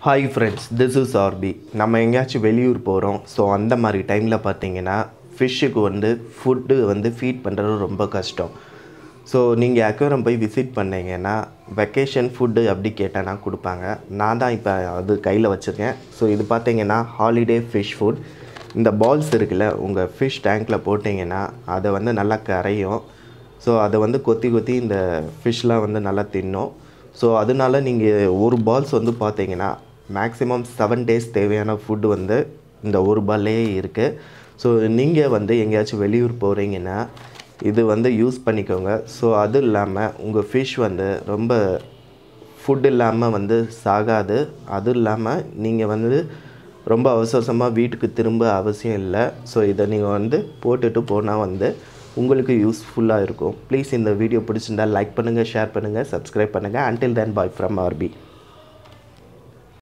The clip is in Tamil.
hi friends this is RP நம்ம எங்கேயாச்சும் வெளியூர் போகிறோம் ஸோ அந்த மாதிரி டைமில் பார்த்தீங்கன்னா ஃபிஷ்ஷுக்கு வந்து ஃபுட்டு வந்து ஃபீட் பண்ணுறது ரொம்ப கஷ்டம் ஸோ நீங்கள் அக்வேரம் போய் விசிட் பண்ணீங்கன்னா வெக்கேஷன் ஃபுட்டு அப்படி கேட்டேன்னா கொடுப்பாங்க நான் தான் இப்போ அது கையில் வச்சுருக்கேன் ஸோ இது பார்த்தீங்கன்னா ஹாலிடே ஃபிஷ் ஃபுட் இந்த பால்ஸ் இருக்குல்ல உங்கள் ஃபிஷ் டேங்க்கில் போட்டிங்கன்னா அதை வந்து நல்லா கரையும் ஸோ அதை வந்து கொத்தி கொத்தி இந்த ஃபிஷ்லாம் வந்து நல்லா தின்னும் ஸோ அதனால நீங்கள் ஒரு பால்ஸ் வந்து பார்த்தீங்கன்னா மேக்ஸிமம் செவன் டேஸ் தேவையான ஃபுட்டு வந்து இந்த ஒரு பால்லே இருக்குது ஸோ நீங்கள் வந்து எங்கேயாச்சும் வெளியூர் போகிறீங்கன்னா இது வந்து யூஸ் பண்ணிக்கோங்க ஸோ அது இல்லாமல் உங்கள் ஃபிஷ் வந்து ரொம்ப ஃபுட் இல்லாமல் வந்து சாகாது அதுவும் இல்லாமல் நீங்கள் வந்து ரொம்ப அவசர அவசரமாக வீட்டுக்கு திரும்ப அவசியம் இல்லை ஸோ இதை நீங்கள் வந்து போட்டுட்டு போனால் வந்து உங்களுக்கு யூஸ்ஃபுல்லாக இருக்கும் ப்ளீஸ் இந்த வீடியோ பிடிச்சிருந்தா லைக் பண்ணுங்கள் ஷேர் பண்ணுங்கள் சப்ஸ்கிரைப் பண்ணுங்கள் until then bye from RB